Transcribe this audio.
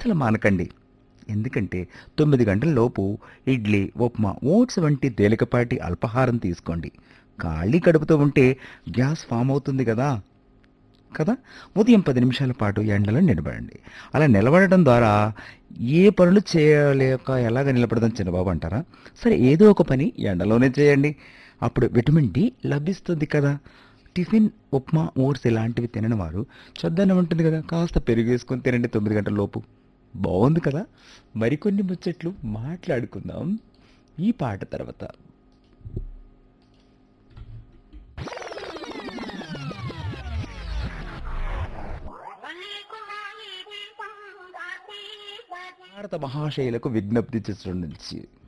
అస్సలు మానకండి ఎందుకంటే తొమ్మిది గంటల లోపు ఇడ్లీ ఉప్మా ఓట్స్ వంటి తేలికపాటి అల్పాహారం తీసుకోండి ఖాళీ కడుపుతో ఉంటే గ్యాస్ ఫామ్ అవుతుంది కదా కదా ఉదయం పది నిమిషాల పాటు ఎండలో నిలబడండి అలా నిలబడడం ద్వారా ఏ పనులు చేయలేక ఎలాగ నిలబడదాం చిన్నబాబు అంటారా సరే ఏదో ఒక పని ఎండలోనే చేయండి అప్పుడు విటమిన్ డి లభిస్తుంది కదా టిఫిన్ ఉప్మా ఓట్స్ ఇలాంటివి తినని వారు చద్దన్నం ఉంటుంది కదా కాస్త పెరుగు వేసుకొని తినండి తొమ్మిది గంటల లోపు బాగుంది కదా మరికొన్ని ముచ్చట్లు మాట్లాడుకుందాం ఈ పాట తర్వాత భారత మహాశైలకు విజ్ఞప్తి చేసిన నుంచి